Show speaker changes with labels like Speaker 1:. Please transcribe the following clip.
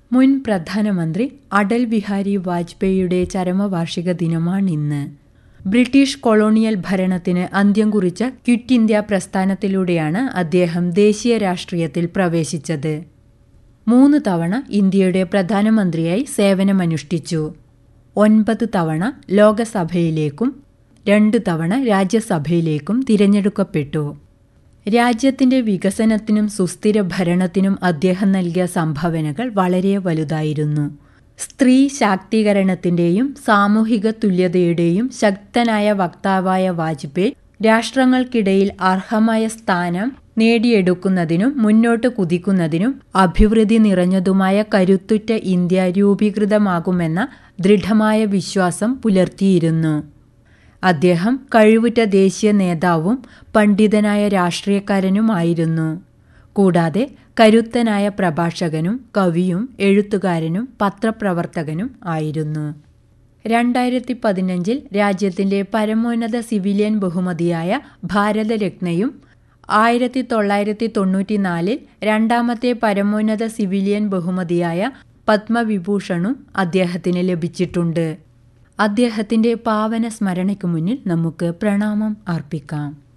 Speaker 1: മുൻ പ്രധാനമന്ത്രി അടൽ ബിഹാരി വാജ്പേയിയുടെ ചരമവാർഷിക ദിനമാണിന്ന് ബ്രിട്ടീഷ് കൊളോണിയൽ ഭരണത്തിന് അന്ത്യം കുറിച്ച ക്വിറ്റ് ഇന്ത്യ പ്രസ്ഥാനത്തിലൂടെയാണ് അദ്ദേഹം ദേശീയ രാഷ്ട്രീയത്തിൽ പ്രവേശിച്ചത് മൂന്ന് തവണ ഇന്ത്യയുടെ പ്രധാനമന്ത്രിയായി സേവനമനുഷ്ഠിച്ചു ഒൻപത് തവണ ലോകസഭയിലേക്കും രണ്ട് തവണ രാജ്യസഭയിലേക്കും തിരഞ്ഞെടുക്കപ്പെട്ടു രാജ്യത്തിന്റെ വികസനത്തിനും സുസ്ഥിര ഭരണത്തിനും അദ്ദേഹം നൽകിയ സംഭാവനകൾ വളരെ വലുതായിരുന്നു സ്ത്രീ ശാക്തീകരണത്തിന്റെയും സാമൂഹിക തുല്യതയുടെയും ശക്തനായ വക്താവായ വാജ്പേയി രാഷ്ട്രങ്ങൾക്കിടയിൽ അർഹമായ സ്ഥാനം നേടിയെടുക്കുന്നതിനും മുന്നോട്ട് കുതിക്കുന്നതിനും അഭിവൃദ്ധി നിറഞ്ഞതുമായ കരുത്തുറ്റ ഇന്ത്യ രൂപീകൃതമാകുമെന്ന ദൃഢമായ വിശ്വാസം പുലർത്തിയിരുന്നു അദ്ദേഹം കഴിവുറ്റ ദേശീയ നേതാവും പണ്ഡിതനായ രാഷ്ട്രീയക്കാരനുമായിരുന്നു കൂടാതെ കരുത്തനായ പ്രഭാഷകനും കവിയും എഴുത്തുകാരനും പത്രപ്രവർത്തകനും ആയിരുന്നു രണ്ടായിരത്തി പതിനഞ്ചിൽ രാജ്യത്തിന്റെ പരമോന്നത സിവിലിയൻ ബഹുമതിയായ ഭാരതരത്നയും ആയിരത്തി തൊള്ളായിരത്തി തൊണ്ണൂറ്റിനാലിൽ രണ്ടാമത്തെ പരമോന്നത സിവിലിയൻ ബഹുമതിയായ പത്മവിഭൂഷണും അദ്ദേഹത്തിന് ലഭിച്ചിട്ടുണ്ട് അദ്ദേഹത്തിന്റെ പാവന സ്മരണയ്ക്ക് മുന്നിൽ നമുക്ക് പ്രണാമം അർപ്പിക്കാം